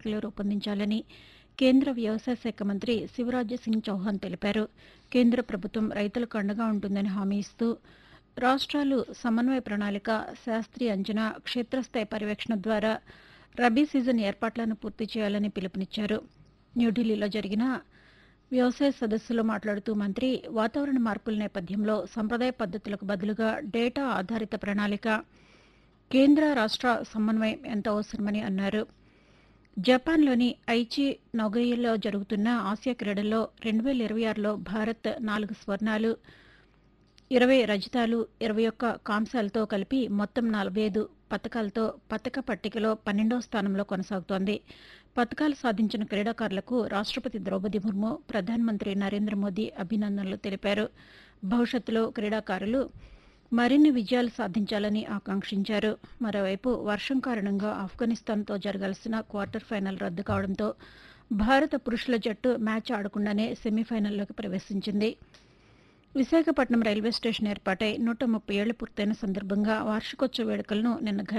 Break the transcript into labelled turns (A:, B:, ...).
A: ప్రణాళికలు రూపొందించాలని కేంద్ర వ్యవసాయ శాఖ మంత్రి శివరాజ్ సింగ్ చౌహాన్ తెలిపారు కేంద్ర ప్రభుత్వం రైతులకు అండగా ఉంటుందని హామీ ఇస్తూ రాష్ట్రాలు సమన్వయ ప్రణాళిక శాస్త్రీయ అంచనా క్షేత్రస్థాయి పర్యవేక్షణ ద్వారా రబీ సీజన్ ఏర్పాట్లను పూర్తి చేయాలని పిలుపునిచ్చారు న్యూఢిల్లీలో జరిగిన వ్యవసాయ సదస్సులో మాట్లాడుతూ మంత్రి వాతావరణ మార్పుల నేపథ్యంలో సంప్రదాయ పద్ధతులకు బదులుగా డేటా ఆధారిత ప్రణాళిక కేంద్ర రాష్ట్ర సమన్వయం ఎంత అవసరమని అన్నారు జపాన్లోని ఐచి నొగయిలో జరుగుతున్న ఆసియా క్రీడల్లో రెండు వేల ఇరవై ఆరులో భారత్ నాలుగు స్వర్ణాలు ఇరవై రజతాలు ఇరవై ఒక్క కాంస్యాలతో కలిపి మొత్తం నలభై ఐదు పథకాలతో పథక పట్టికలో పన్నెండో స్థానంలో కొనసాగుతోంది పథకాలు సాధించిన క్రీడాకారులకు రాష్ట్రపతి ద్రౌపది ముర్ము ప్రధానమంత్రి నరేంద్ర మోదీ అభినందనలు తెలిపారు భవిష్యత్తులో క్రీడాకారులు మరిన్ని విజయాలు సాధించాలని ఆకాంక్షించారు మరోవైపు వర్షం కారణంగా ఆఫ్ఘనిస్తాన్తో జరగాల్సిన క్వార్టర్ ఫైనల్ రద్దు కావడంతో భారత పురుషుల జట్టు మ్యాచ్ ఆడకుండానే సెమీఫైనల్లోకి ప్రవేశించింది విశాఖపట్నం రైల్వే స్టేషన్ ఏర్పాటై నూట ముప్పై ఏళ్లు పూర్తయిన సందర్భంగా వార్షికోత్సవ వేడుకలను నిన్న ఘనంగా